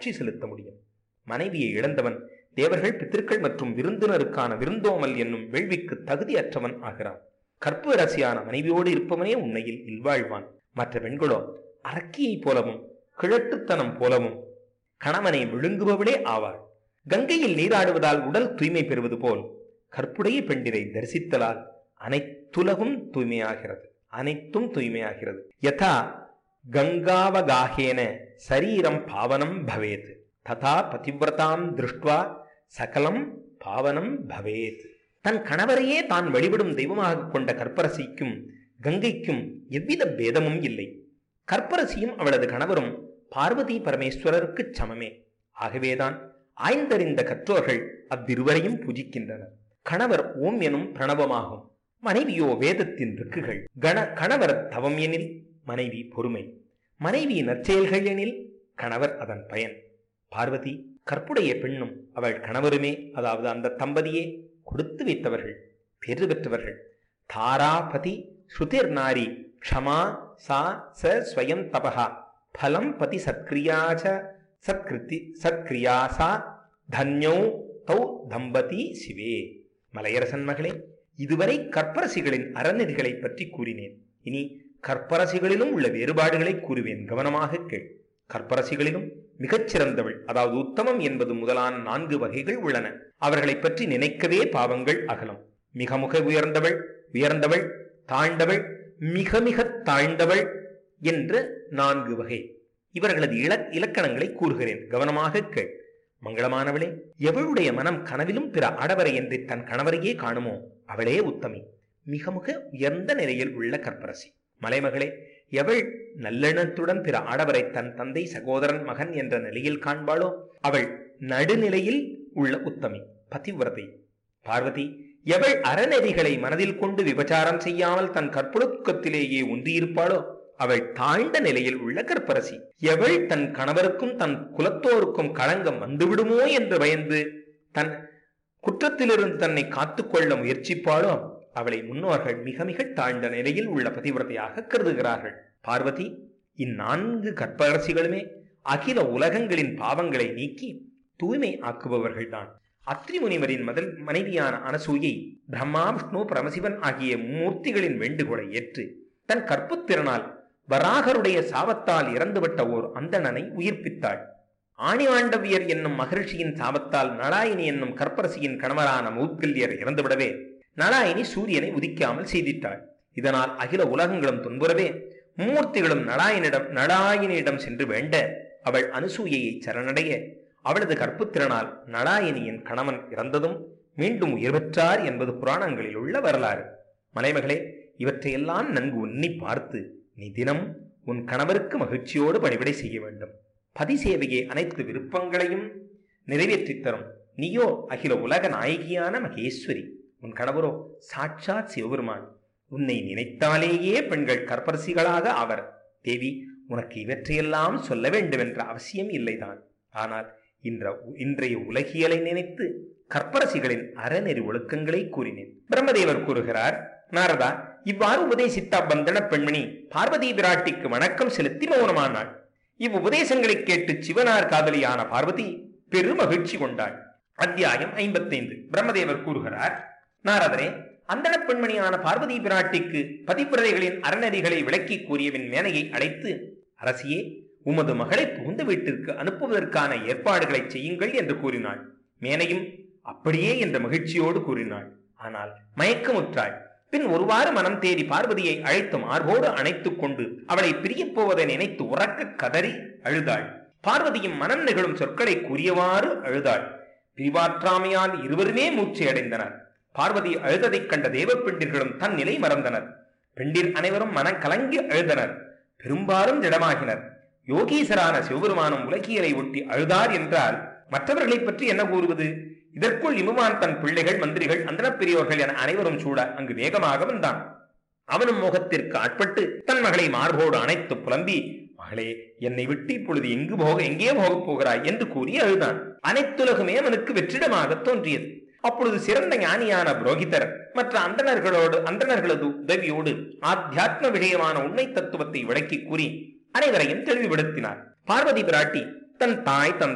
சாட்சி செலுத்த முடியும் மனைவியை இழந்தவன் தேவர்கள் பித்திருக்கள் மற்றும் விருந்தினருக்கான விருந்தோமல் என்னும் வேள்விக்கு தகுதியற்றவன் ஆகிறான் கற்பு அரசியான மனைவியோடு இருப்பவனே உண்மையில் இல்வாழ்வான் மற்ற பெண்களோ அரக்கியைப் போலவும் கிழட்டுத்தனம் போலவும் கணவனை விழுங்குபவளே ஆவாள் கங்கையில் நீராடுவதால் உடல் தூய்மை பெறுவது போல் கற்புடைய பெண்டிரை தரிசித்தலால் அனைத்துலகும் தூய்மையாகிறது அனைத்தும் தூய்மையாகிறது யதா கங்காவகாகேன சரீரம் பாவனம் பவேத் ததா பதிவிரதாம் திருஷ்டுவா சகலம் பாவனம் பவேத் தன் கணவரையே தான் வழிபடும் தெய்வமாக கொண்ட கற்பரசிக்கும் கங்கைக்கும் எவ்வித பேதமும் இல்லை கற்பரசியும் அவளது கணவரும் பார்வதி பரமேஸ்வரருக்கு சமமே ஆகவேதான் ஆய்ந்தறிந்த கற்றோர்கள் அவ்விருவரையும் பூஜிக்கின்றனர் கணவர் ஓம் எனும் பிரணவமாகும் மனைவியோ வேதத்தின் ருக்குகள் கண கணவர் தவம் எனில் மனைவி பொறுமை மனைவி நற்செயல்கள் எனில் கணவர் அதன் பயன் பார்வதி கற்புடைய பெண்ணும் அவள் கணவருமே அதாவது அந்த தம்பதியே கொடுத்து வைத்தவர்கள் பேறு பெற்றவர்கள் தாராபதி ஸ்ருதிர் நாரி க்ஷமா சா ச ஸ்வயம் தபஹா ஃபலம் பதி சத்கிரியாச்ச சத்கிருதி சத்கிரியாசா தன்யௌ தௌ தம்பதி சிவே மலையரசன் மகளே இதுவரை கற்பரசிகளின் அறநெறிகளை பற்றி கூறினேன் இனி கற்பரசிகளிலும் உள்ள வேறுபாடுகளை கூறுவேன் கவனமாக கேள் கற்பரசிகளிலும் மிகச்சிறந்தவள் அதாவது உத்தமம் என்பது முதலான நான்கு வகைகள் உள்ளன அவர்களைப் பற்றி நினைக்கவே பாவங்கள் அகலம் மிக மிக உயர்ந்தவள் உயர்ந்தவள் தாழ்ந்தவள் மிக மிக தாழ்ந்தவள் என்ற நான்கு வகை இவர்களது இல இலக்கணங்களை கூறுகிறேன் கவனமாக கேள் மங்களமானவளே எவளுடைய மனம் கனவிலும் பிற ஆடவரை என்று தன் கணவரையே காணுமோ அவளே உத்தமி மிக மிக உயர்ந்த நிலையில் உள்ள கற்பரசி மலைமகளே எவள் நல்லெண்ணத்துடன் பிற ஆடவரை தன் தந்தை சகோதரன் மகன் என்ற நிலையில் காண்பாளோ அவள் நடுநிலையில் உள்ள உத்தமி பதிவிரதை பார்வதி எவள் அறநெறிகளை மனதில் கொண்டு விபச்சாரம் செய்யாமல் தன் கற்பொழுக்கத்திலேயே ஒன்றியிருப்பாளோ அவள் தாழ்ந்த நிலையில் உள்ள கற்பரசி எவள் தன் கணவருக்கும் தன் குலத்தோருக்கும் களங்கம் வந்துவிடுமோ என்று பயந்து தன் குற்றத்திலிருந்து தன்னை காத்துக்கொள்ள முயற்சிப்பாளோ அவளை முன்னோர்கள் மிக மிக தாழ்ந்த நிலையில் உள்ள பதிவிரதையாக கருதுகிறார்கள் பார்வதி இந்நான்கு கற்பரசிகளுமே அகில உலகங்களின் பாவங்களை நீக்கி தூய்மை ஆக்குபவர்கள்தான் அத்ரி முனிவரின் முதல் மனைவியான அனசூயை பிரம்மா விஷ்ணு பரமசிவன் ஆகிய மூர்த்திகளின் வேண்டுகோளை ஏற்று தன் கற்புத்திறனால் வராகருடைய சாபத்தால் இறந்துவிட்ட ஓர் அந்தணனை உயிர்ப்பித்தாள் ஆணிவாண்டவியர் என்னும் மகர்ஷியின் சாபத்தால் நலாயினி என்னும் கற்பரசியின் கணவரான மௌத்கல்யர் இறந்துவிடவே நலாயினி சூரியனை உதிக்காமல் செய்திட்டாள் இதனால் அகில உலகங்களும் துன்புறவே மும்மூர்த்திகளும் நலாயனிடம் நலாயினியிடம் சென்று வேண்ட அவள் அனுசூயையை சரணடைய அவளது கற்புத்திறனால் நலாயினியின் கணவன் இறந்ததும் மீண்டும் உயிர் பெற்றார் என்பது புராணங்களில் உள்ள வரலாறு மலைமகளே இவற்றையெல்லாம் நன்கு உன்னி பார்த்து நீ தினம் உன் கணவருக்கு மகிழ்ச்சியோடு பணிவிடை செய்ய வேண்டும் பதிசேவையே அனைத்து விருப்பங்களையும் நிறைவேற்றித் தரும் நீயோ அகில உலக நாயகியான மகேஸ்வரி உன் கணவரோ சாட்சாத் சிவபெருமான் உன்னை நினைத்தாலேயே பெண்கள் கற்பரசிகளாக ஆவர் தேவி உனக்கு இவற்றையெல்லாம் சொல்ல வேண்டும் என்ற அவசியம் இல்லைதான் ஆனால் இன்ற இன்றைய உலகியலை நினைத்து கற்பரசிகளின் அறநெறி ஒழுக்கங்களை கூறினேன் பிரம்மதேவர் கூறுகிறார் நாரதா இவ்வாறு உபதேசித்த பந்தன பெண்மணி பார்வதி பிராட்டிக்கு வணக்கம் செலுத்தி மௌனமானாள் இவ் உபதேசங்களை கேட்டு சிவனார் காதலியான பார்வதி பெருமகிழ்ச்சி கொண்டாள் அத்தியாயம் ஐம்பத்தைந்து பிரம்மதேவர் கூறுகிறார் நாரதரே அந்தன பெண்மணியான பார்வதி பிராட்டிக்கு பதிப்பிரதைகளின் அறநெறிகளை விளக்கி கூறியவின் மேனையை அழைத்து அரசியே உமது மகளை புகுந்த வீட்டிற்கு அனுப்புவதற்கான ஏற்பாடுகளை செய்யுங்கள் என்று கூறினாள் மேனையும் அப்படியே என்ற மகிழ்ச்சியோடு கூறினாள் ஆனால் மயக்கமுற்றாள் பின் ஒருவாறு மனம் தேடி பார்வதியை அழைத்து மார்போடு அணைத்துக் கொண்டு அவளை பிரியப் போவதை நினைத்து உறக்க கதறி அழுதாள் பார்வதியும் மனம் நிகழும் சொற்களை கூறியவாறு அழுதாள் பிரிவாற்றாமையால் இருவருமே மூச்சு அடைந்தனர் பார்வதி அழுததைக் கண்ட தேவ பெண்டிர்களும் தன் நிலை மறந்தனர் பெண்டிர் அனைவரும் மனம் கலங்கி அழுதனர் பெரும்பாலும் திடமாகினர் யோகீசரான சிவபெருமானும் உலகியலை ஒட்டி அழுதார் என்றால் மற்றவர்களை பற்றி என்ன கூறுவது இதற்குள் இமுமான் தன் பிள்ளைகள் மந்திரிகள் அந்தனப் பெரியோர்கள் என அனைவரும் சூட அங்கு வேகமாக வந்தான் அவனும் முகத்திற்கு ஆட்பட்டு தன் மகளை மார்போடு அணைத்து புலம்பி மகளே என்னை விட்டு இப்பொழுது எங்கு போக எங்கே போகப் போகிறாய் என்று கூறி அழுதான் அனைத்துலகுமே அவனுக்கு வெற்றிடமாக தோன்றியது அப்பொழுது சிறந்த ஞானியான புரோகிதர் மற்ற அந்தணர்களோடு அந்தணர்களது உதவியோடு ஆத்தியாத்ம விஷயமான உண்மை தத்துவத்தை விளக்கி கூறி அனைவரையும் தெளிவுபடுத்தினார் பார்வதி பிராட்டி தன் தாய் தன்